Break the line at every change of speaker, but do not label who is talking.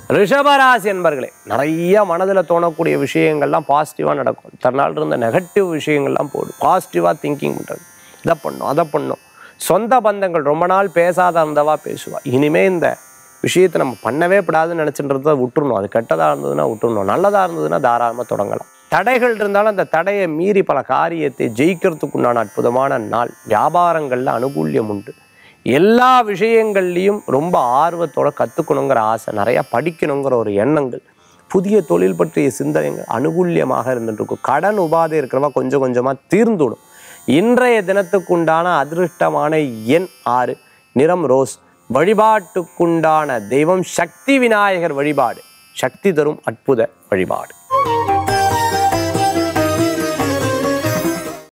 ரிஷபராசி என்பர்களே நிறைய மனதில் தோணக்கூடிய விஷயங்கள்லாம் பாசிட்டிவாக நடக்கும் தன்னால் இருந்த நெகட்டிவ் விஷயங்கள்லாம் போடும் பாசிட்டிவாக திங்கிங் பண்ணுறது இதை பண்ணும் அதை பண்ணும் சொந்த பந்தங்கள் ரொம்ப நாள் பேசாத இருந்தவா பேசுவா இனிமே இந்த விஷயத்தை நம்ம பண்ணவே கூடாதுன்னு நினச்சின்றத விட்டுறணும் அது கெட்டதாக இருந்ததுன்னா விட்டுறணும் நல்லதாக இருந்ததுன்னா தாராளமாக தொடங்கலாம் தடைகள் இருந்தாலும் அந்த தடையை மீறி பல காரியத்தை ஜெயிக்கிறதுக்குண்டான அற்புதமான நாள் வியாபாரங்களில் அனுகூல்யம் உண்டு எல்லா விஷயங்கள்லையும் ரொம்ப ஆர்வத்தோட கற்றுக்கணுங்கிற ஆசை நிறையா படிக்கணுங்கிற ஒரு எண்ணங்கள் புதிய தொழில் பற்றிய சிந்தனைகள் அனுகூல்யமாக இருந்துட்டு இருக்கும் கடன் உபாதை இருக்கிறவா கொஞ்சம் கொஞ்சமாக தீர்ந்துடும் இன்றைய தினத்துக்குண்டான அதிருஷ்டமான எண் ஆறு நிறம் ரோஸ் வழிபாட்டுக்குண்டான தெய்வம் சக்தி விநாயகர் வழிபாடு சக்தி தரும் அற்புத வழிபாடு